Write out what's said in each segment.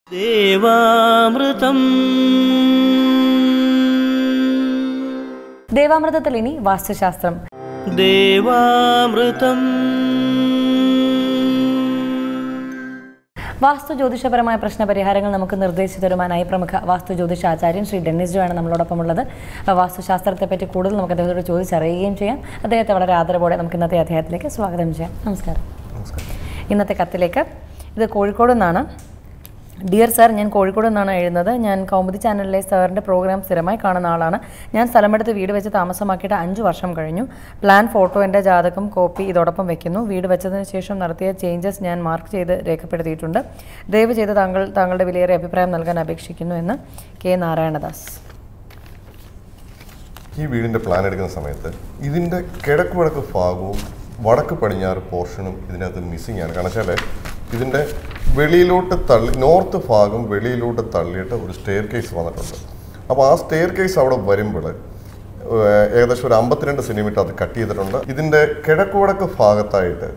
ദേവാമൃതം ദേവാമൃതത്തിൽ ഇനി വാസ്തുശാസ്ത്രം ദേവാമൃതം വാസ്തു ജ്യോതിഷപരമായ പ്രശ്നപരിഹാരങ്ങൾ നമുക്ക് നിർദ്ദേശിച്ചു തരുവാനായി പ്രമുഖ വാസ്തു ജ്യോതിഷാചാര്യൻ ശ്രീ ഡെന്നിസ് ജോ ആണ് നമ്മളോടൊപ്പം ഉള്ളത് വാസ്തുശാസ്ത്രത്തെ പറ്റി കൂടുതൽ നമുക്ക് അദ്ദേഹത്തോട് ചോദിച്ചറിയുകയും ചെയ്യാം അദ്ദേഹത്തെ വളരെ ആദരവോടെ നമുക്ക് ഇന്നത്തെ അധ്യായത്തിലേക്ക് സ്വാഗതം ചെയ്യാം നമസ്കാരം ഇന്നത്തെ കത്തിലേക്ക് ഇത് കോഴിക്കോട് നിന്നാണ് ഡിയർ സാർ ഞാൻ കോഴിക്കോട് നിന്നാണ് എഴുതുന്നത് ഞാൻ കൗമുദി ചാനലിലെ സാറിൻ്റെ പ്രോഗ്രാം സ്ഥിരമായി കാണുന്ന ആളാണ് ഞാൻ സ്ഥലമെടുത്ത് വീട് വെച്ച് താമസമാക്കിയിട്ട് അഞ്ച് വർഷം കഴിഞ്ഞു പ്ലാൻ ഫോട്ടോ എൻ്റെ ജാതകം കോപ്പി ഇതോടൊപ്പം വെക്കുന്നു വീട് വെച്ചതിന് ശേഷം നടത്തിയ ചേഞ്ചസ് ഞാൻ മാർക്ക് ചെയ്ത് രേഖപ്പെടുത്തിയിട്ടുണ്ട് ദയവ് ചെയ്ത് താങ്കൾ താങ്കളുടെ വിലയേറിയ അഭിപ്രായം നൽകാൻ അപേക്ഷിക്കുന്നു എന്ന് കെ നാരായണദാസ് ഈ വീടിൻ്റെ പ്ലാൻ എടുക്കുന്ന സമയത്ത് ഇതിൻ്റെ കിഴക്ക് വടക്ക് ഭാഗവും വടക്ക് പടിഞ്ഞാറ് പോർഷനും ഇതിനകത്ത് മിസ്സിംഗ് ആണ് കാരണം വെച്ചാൽ ഇതിൻ്റെ വെളിയിലോട്ട് തള്ളി നോർത്ത് ഭാഗം വെളിയിലോട്ട് തള്ളിയിട്ട് ഒരു സ്റ്റെയർ കേസ് വന്നിട്ടുണ്ട് അപ്പോൾ ആ സ്റ്റെയർ കേസ് അവിടെ വരുമ്പോൾ ഏഹ്, ഏകദേശം ഒരു അമ്പത്തിരണ്ട് സെൻറ്റിമീറ്റർ അത് കട്ട് ചെയ്തിട്ടുണ്ട് ഇതിൻ്റെ കിഴക്ക് വടക്ക് ഭാഗത്തായിട്ട്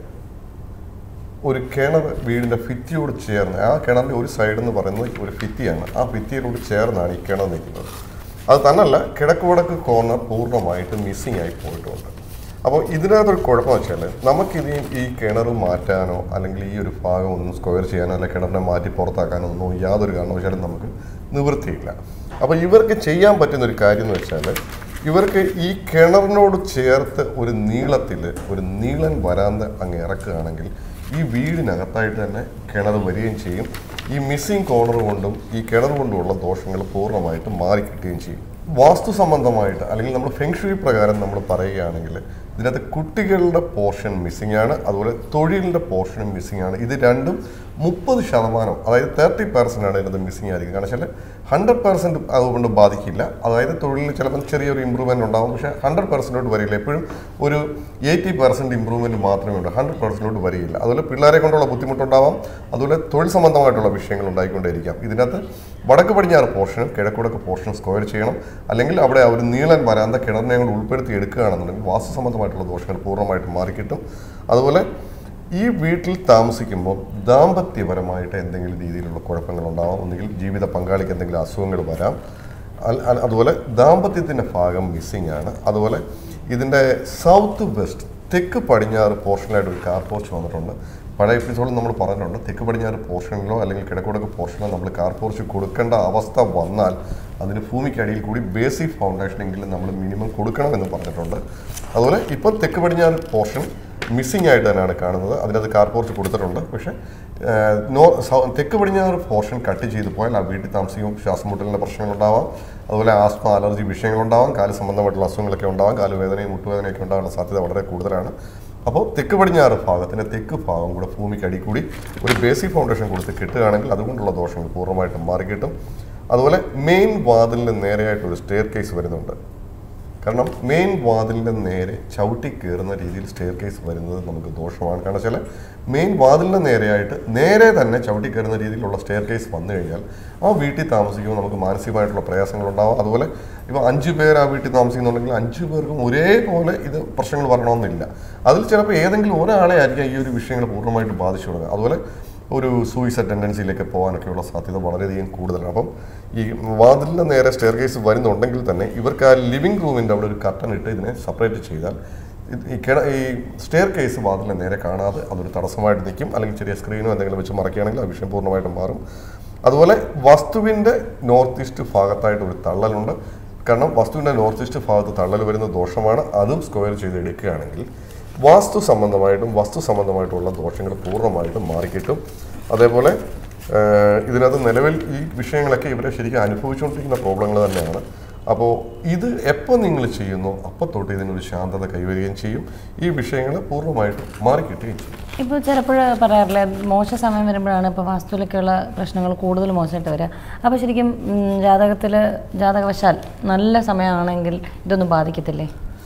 ഒരു കിണർ വീടിൻ്റെ ഭിത്തിയോട് ചേർന്ന് ആ കിണറിൻ്റെ ഒരു സൈഡ് എന്ന് പറയുന്നത് ഒരു ഭിത്തിയാണ് ആ ഭിത്തിയോട് ചേർന്നാണ് ഈ കിണർ നിൽക്കുന്നത് അത് തന്നല്ല കിഴക്ക് വടക്ക് കോർണർ പൂർണ്ണമായിട്ട് മിസ്സിംഗ് ആയി പോയിട്ടുണ്ട് അപ്പോൾ ഇതിനകത്തൊരു കുഴപ്പം വെച്ചാൽ നമുക്കിത് ഈ കിണർ മാറ്റാനോ അല്ലെങ്കിൽ ഈ ഒരു ഭാഗം ഒന്നും സ്ക്വയർ ചെയ്യാനോ അല്ലെങ്കിൽ കിണറിനെ മാറ്റി പുറത്താക്കാനോ ഒന്നും യാതൊരു കാരണവശാലും നമുക്ക് നിവൃത്തിയില്ല അപ്പോൾ ഇവർക്ക് ചെയ്യാൻ പറ്റുന്ന ഒരു കാര്യം എന്ന് വെച്ചാൽ ഇവർക്ക് ഈ കിണറിനോട് ചേർത്ത് ഒരു നീളത്തിൽ ഒരു നീളൻ വരാന്ത അങ്ങ് ഇറക്കുകയാണെങ്കിൽ ഈ വീടിനകത്തായിട്ട് തന്നെ കിണർ വരികയും ചെയ്യും ഈ മിസ്സിംഗ് കോർണർ കൊണ്ടും ഈ കിണർ കൊണ്ടുമുള്ള ദോഷങ്ങൾ പൂർണ്ണമായിട്ടും മാറിക്കിട്ടുകയും ചെയ്യും വാസ്തു സംബന്ധമായിട്ട് അല്ലെങ്കിൽ നമ്മൾ ഫെങ്ഷുയി പ്രകാരം നമ്മൾ പറയുകയാണെങ്കിൽ ഇതിനകത്ത് കുട്ടികളുടെ പോർഷൻ മിസ്സിംഗ് ആണ് അതുപോലെ തൊഴിലിൻ്റെ പോർഷനും മിസ്സിംഗ് ആണ് ഇത് രണ്ടും മുപ്പത് ശതമാനം അതായത് തേർട്ടി പെർസെൻ്റ് ആണ് ഇതിനകത്ത് മിസ്സിംഗ് ആയിരിക്കും കാരണം വെച്ചാൽ ഹൺഡ്രഡ് പെർസെൻറ്റ് അതുകൊണ്ട് ബാധിക്കില്ല അതായത് തൊഴിലിൽ ചിലപ്പം ചെറിയൊരു ഇമ്പ്രൂവ്മെൻറ്റ് ഉണ്ടാവും പക്ഷേ ഹൺഡ്രഡ് പെർസെൻറ്റോട്ട് വരില്ല എപ്പോഴും ഒരു എയ്റ്റി പെർസെൻറ്റ് ഇമ്പ്രൂവ്മെൻറ്റ് മാത്രമേ ഉള്ളൂ ഹൺഡ്രഡ് പെർസെൻറ്റോട്ട് വരികയില്ല അതുപോലെ പിള്ളേരെ കൊണ്ടുള്ള ബുദ്ധിമുട്ടുണ്ടാവാം അതുപോലെ തൊഴിൽ സംബന്ധമായിട്ടുള്ള വിഷയങ്ങൾ ഉണ്ടായിക്കൊണ്ടേയിരിക്കാം ഇതിനകത്ത് വടക്ക് പടിഞ്ഞാറ് പോർഷനും കിഴക്കുടക്ക് പോർഷനും സ്ക്വയർ ചെയ്യണം അല്ലെങ്കിൽ അവിടെ ആ ഒരു നീളൻ വരാന്ത കിണറിനെ കൊണ്ട് ഉൾപ്പെടുത്തി എടുക്കുകയാണെന്നുണ്ടെങ്കിൽ വാസ്തു സംബന്ധമായിട്ടുള്ള ദോഷങ്ങൾ പൂർണ്ണമായിട്ടും മാറിക്കിട്ടും അതുപോലെ ഈ വീട്ടിൽ താമസിക്കുമ്പോൾ ദാമ്പത്യപരമായിട്ട് എന്തെങ്കിലും രീതിയിലുള്ള കുഴപ്പങ്ങളുണ്ടാവാം ഒന്നുകിൽ ജീവിത പങ്കാളിക്ക് എന്തെങ്കിലും അസുഖങ്ങൾ വരാം അൽ- അൽ- അതുപോലെ ദാമ്പത്യത്തിൻ്റെ ഭാഗം മിസ്സിംഗ് ആണ് അതുപോലെ ഇതിൻ്റെ സൗത്ത് വെസ്റ്റ് തെക്ക് പടിഞ്ഞാറ് പോർഷനിലായിട്ട് ഒരു കാർ പോർച്ച് വന്നിട്ടുണ്ട് പഴയ എപ്പിസോഡിൽ നമ്മൾ പറഞ്ഞിട്ടുണ്ട് തെക്ക് പടിഞ്ഞാറ് പോർഷനിലോ അല്ലെങ്കിൽ കിഴക്കുടക്ക് പോർഷനിലോ നമ്മൾ കാർ പോർച്ച് കൊടുക്കേണ്ട അവസ്ഥ വന്നാൽ അതിന് ഭൂമിക്കടിയിൽ കൂടി ബേസിക് ഫൗണ്ടേഷനെങ്കിലും നമ്മൾ മിനിമം കൊടുക്കണമെന്ന് പറഞ്ഞിട്ടുണ്ട് അതുപോലെ ഇപ്പോൾ തെക്ക് പടിഞ്ഞാറ് പോർഷൻ മിസ്സിംഗ് ആയിട്ട് തന്നെയാണ് കാണുന്നത് അതിനകത്ത് കാർ പോർച്ച് കൊടുത്തിട്ടുണ്ട് പക്ഷേ ഏഹ്, നോ സൗ- തെക്ക് പടിഞ്ഞാറ് പോർഷൻ കട്ട് ചെയ്ത് പോയാൽ ആ വീട്ടിൽ താമസിക്കും ശ്വാസമുട്ടലിൻ്റെ പ്രശ്നങ്ങളുണ്ടാവാം അതുപോലെ ആസ്മ അലർജി വിഷയങ്ങളുണ്ടാവാം കാല് സംബന്ധമായിട്ടുള്ള അസുഖങ്ങളൊക്കെ ഉണ്ടാവാം കാല് വേദനയും മുട്ടുവേദനയൊക്കെ ഉണ്ടാകാനുള്ള സാധ്യത വളരെ കൂടുതലാണ് അപ്പോൾ തെക്ക് പടിഞ്ഞാറ് ഭാഗത്തിൻ്റെ തെക്ക് ഭാഗം കൂടെ ഭൂമിക്ക് അടി കൂടി ഒരു ബേസിക് ഫൗണ്ടേഷൻ കൊടുത്ത് കിട്ടുകയാണെങ്കിൽ അതുകൊണ്ടുള്ള ദോഷങ്ങൾ പൂർണ്ണമായിട്ടും മാറിക്കിട്ടും അതുപോലെ മെയിൻ വാതിലിന് നേരെയായിട്ട് ഒരു സ്റ്റെയർ കേസ് വരുന്നുണ്ട് കാരണം മെയിൻ വാതിലിൻ്റെ നേരെ ചവിട്ടി കയറുന്ന രീതിയിൽ സ്റ്റെയർ കേസ് വരുന്നത് നമുക്ക് ദോഷമാണ് കാരണം വെച്ചാൽ മെയിൻ വാതിലിൻ്റെ നേരെയായിട്ട് നേരെ തന്നെ ചവിട്ടി കയറുന്ന രീതിയിലുള്ള സ്റ്റെയർ കേസ് വന്നു കഴിഞ്ഞാൽ ആ വീട്ടിൽ താമസിക്കുമ്പോൾ നമുക്ക് മാനസികമായിട്ടുള്ള പ്രയാസങ്ങളുണ്ടാവും അതുപോലെ ഇപ്പോൾ അഞ്ച് പേർ ആ വീട്ടിൽ താമസിക്കുന്നുണ്ടെങ്കിൽ അഞ്ച് പേർക്കും ഒരേപോലെ ഇത് പ്രശ്നങ്ങൾ വരണമെന്നില്ല അതിൽ ചിലപ്പോൾ ഏതെങ്കിലും ഒരാളെ ആയിരിക്കും ഈ ഒരു വിഷയങ്ങൾ പൂർണ്ണമായിട്ട് ബാധിച്ചു തുടങ്ങുക അതുപോലെ ഒരു സൂയിസൈഡ് ടെൻഡൻസിയിലേക്ക് പോകാനൊക്കെയുള്ള സാധ്യത വളരെയധികം കൂടുതലാണ് അപ്പം ഈ വാതിലിന് നേരെ സ്റ്റെയർ കേസ് വരുന്നുണ്ടെങ്കിൽ തന്നെ ഇവർക്ക് ആ ലിവിംഗ് റൂമിൻ്റെ അവിടെ ഒരു കർട്ടൻ ഇട്ട് ഇതിനെ സെപ്പറേറ്റ് ചെയ്താൽ ഇത് ഈ കിണ ഈ സ്റ്റെയർ കേസ് വാതിലിന് നേരെ കാണാതെ അതൊരു തടസ്സമായിട്ട് നിൽക്കും അല്ലെങ്കിൽ ചെറിയ സ്ക്രീനോ എന്തെങ്കിലും വെച്ച് മറക്കുകയാണെങ്കിൽ ആ വിഷയം പൂർണ്ണമായിട്ടും മാറും അതുപോലെ വസ്തുവിൻ്റെ നോർത്ത് ഈസ്റ്റ് ഭാഗത്തായിട്ട് ഒരു തള്ളലുണ്ട് കാരണം വസ്തുവിൻ്റെ നോർത്ത് ഈസ്റ്റ് ഭാഗത്ത് തള്ളൽ വരുന്ന ദോഷമാണ് അതും സ്ക്വയർ ചെയ്ത് എടുക്കുകയാണെങ്കിൽ വാസ്തു സംബന്ധമായിട്ടും വസ്തു സംബന്ധമായിട്ടുള്ള ദോഷങ്ങൾ പൂർണ്ണമായിട്ടും മാറിക്കിട്ടും അതേപോലെ ഏഹ്, ഇതിനകത്ത് നിലവിൽ ഈ വിഷയങ്ങളൊക്കെ ഇവരെ ശരിക്കും അനുഭവിച്ചുകൊണ്ടിരിക്കുന്ന പ്രോബ്ലങ്ങൾ തന്നെയാണ് അപ്പോൾ ഇത് എപ്പോൾ നിങ്ങൾ ചെയ്യുന്നു അപ്പോൾ തൊട്ട് ഇതിനൊരു ശാന്തത കൈവരികയും ചെയ്യും ഈ വിഷയങ്ങൾ പൂർണ്ണമായിട്ടും മാറിക്കിട്ടുകയും ചെയ്യും ഇപ്പോൾ ചിലപ്പോൾ പറയാറില്ല മോശ സമയം വരുമ്പോഴാണ് ഇപ്പോൾ വാസ്തുവിലൊക്കെയുള്ള പ്രശ്നങ്ങൾ കൂടുതൽ മോശമായിട്ട് വരിക അപ്പോൾ ശരിക്കും ജാതകത്തിൽ ജാതകവശാൽ നല്ല സമയമാണെങ്കിൽ ഇതൊന്നും ബാധിക്കത്തില്ലേ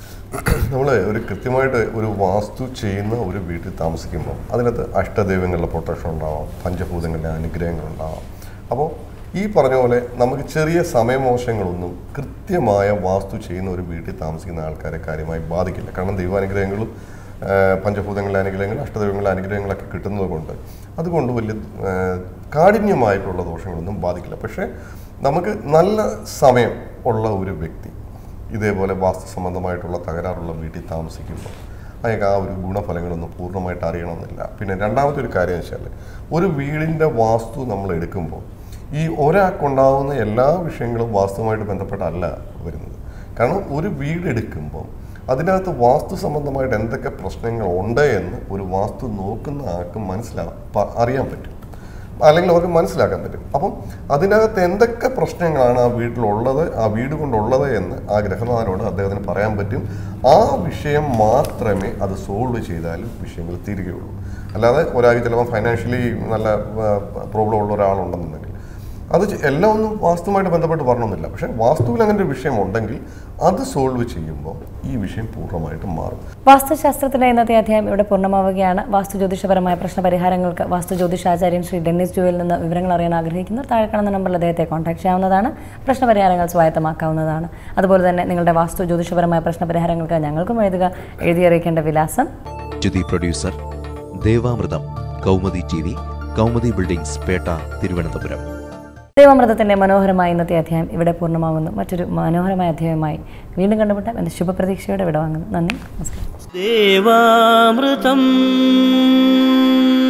നമ്മൾ ഒരു കൃത്യമായിട്ട് ഒരു വാസ്തു ചെയ്യുന്ന ഒരു വീട്ടിൽ താമസിക്കുമ്പോൾ അതിനകത്ത് അഷ്ടദൈവങ്ങളുടെ പ്രൊട്ടക്ഷൻ ഉണ്ടാവാം പഞ്ചഭൂതങ്ങളുടെ അനുഗ്രഹങ്ങൾ ഉണ്ടാവാം അപ്പോൾ ഈ പറഞ്ഞ പോലെ നമുക്ക് ചെറിയ സമയമോശങ്ങളൊന്നും കൃത്യമായ വാസ്തു ചെയ്യുന്ന ഒരു വീട്ടിൽ താമസിക്കുന്ന ആൾക്കാരെ കാര്യമായി ബാധിക്കില്ല കാരണം ദൈവാനുഗ്രഹങ്ങളും ആ, പഞ്ചഭൂതങ്ങളിലെ അനുഗ്രഹങ്ങൾ അഷ്ടദൈവങ്ങളിലെ അനുഗ്രഹങ്ങളൊക്കെ കിട്ടുന്നത് കൊണ്ട് അതുകൊണ്ട് വലിയ ആ, കാഠിന്യമായിട്ടുള്ള ദോഷങ്ങളൊന്നും ബാധിക്കില്ല പക്ഷേ നമുക്ക് നല്ല സമയം ഉള്ള ഒരു വ്യക്തി ഇതേപോലെ വാസ്തു സംബന്ധമായിട്ടുള്ള തകരാറുള്ള വീട്ടിൽ താമസിക്കുമ്പോൾ അയാൾക്ക് ആ ഒരു ഗുണഫലങ്ങളൊന്നും പൂർണ്ണമായിട്ട് അറിയണമെന്നില്ല പിന്നെ രണ്ടാമത്തെ ഒരു കാര്യം വെച്ചാൽ ഒരു വീടിൻ്റെ വാസ്തു നമ്മൾ എടുക്കുമ്പോൾ ഈ ഒരാൾക്കുണ്ടാവുന്ന എല്ലാ വിഷയങ്ങളും വാസ്തുവുമായിട്ട് ബന്ധപ്പെട്ടല്ല വരുന്നത് കാരണം ഒരു വീട് എടുക്കുമ്പോൾ അതിനകത്ത് വാസ്തു സംബന്ധമായിട്ട് എന്തൊക്കെ പ്രശ്നങ്ങൾ ഉണ്ട് എന്ന് ഒരു വാസ്തു നോക്കുന്ന ആൾക്ക് മനസ്സിലാവും പ- അറിയാൻ പറ്റും അല്ലെങ്കിൽ അവർക്ക് മനസ്സിലാക്കാൻ പറ്റും അപ്പം അതിനകത്ത് എന്തൊക്കെ പ്രശ്നങ്ങളാണ് ആ വീട്ടിലുള്ളത് ആ വീട് കൊണ്ടുള്ളത് എന്ന് ആ ഗ്രഹനാഥനോട് അദ്ദേഹത്തിന് പറയാൻ പറ്റും ആ വിഷയം മാത്രമേ അത് സോൾവ് ചെയ്താലും വിഷയങ്ങൾ തീരുകയുള്ളൂ അല്ലാതെ ഒരാൾക്ക് ചിലപ്പോൾ ഫൈനാൻഷ്യലി നല്ല പ്രോബ്ലം ഉള്ള ഒരാളുണ്ടെന്നുണ്ടെങ്കിൽ അത് ചെ- എല്ലാം ഒന്നും വാസ്തുവുമായിട്ട് ബന്ധപ്പെട്ട് പറഞ്ഞൊന്നുമില്ല പക്ഷേ വാസ്തുവിൽ അങ്ങനെ ഒരു വിഷയം ഉണ്ടെങ്കിൽ അത് സോൾവ് ചെയ്യുമ്പോൾ ഈ വിഷയം പൂർണ്ണമായിട്ടും മാറും വാസ്തുശാസ്ത്രത്തിലെ ഇന്നത്തെ അധ്യായം ഇവിടെ പൂർണ്ണമാവുകയാണ് വാസ്തു ജ്യോതിഷപരമായ പ്രശ്നപരിഹാരങ്ങൾക്ക് വാസ്തു ജ്യോതിഷാചാര്യൻ ശ്രീ ഡെന്നിസ് ജോയിൽ നിന്ന് വിവരങ്ങൾ അറിയാൻ ആഗ്രഹിക്കുന്നവർ താഴെ കാണുന്ന നമ്പറിൽ അദ്ദേഹത്തെ കോൺടാക്ട് ചെയ്യാവുന്നതാണ് പ്രശ്നപരിഹാരങ്ങൾ സ്വായത്തമാക്കാവുന്നതാണ് അതുപോലെ തന്നെ നിങ്ങളുടെ വാസ്തു ജ്യോതിഷപരമായ പ്രശ്നപരിഹാരങ്ങൾക്ക് ഞങ്ങൾക്കും എഴുതുക എഴുതി അറിയിക്കേണ്ട വിലാസം Jyothi producer Devamritham Kaumudi T V Kaumudi buildings Pettah Thiruvananthapuram ദൈവാമൃതത്തിൻ്റെ മനോഹരമായ ഇന്നത്തെ അധ്യായം ഇവിടെ പൂർണ്ണമാകുന്നു മറ്റൊരു മനോഹരമായ അധ്യായമായി വീണ്ടും കണ്ടുമുട്ടാം എൻ്റെ ശുഭപ്രതീക്ഷയോടെ ഇവിടെ വാങ്ങുന്നു നന്ദി നമസ്കാരം ദേവാമൃതം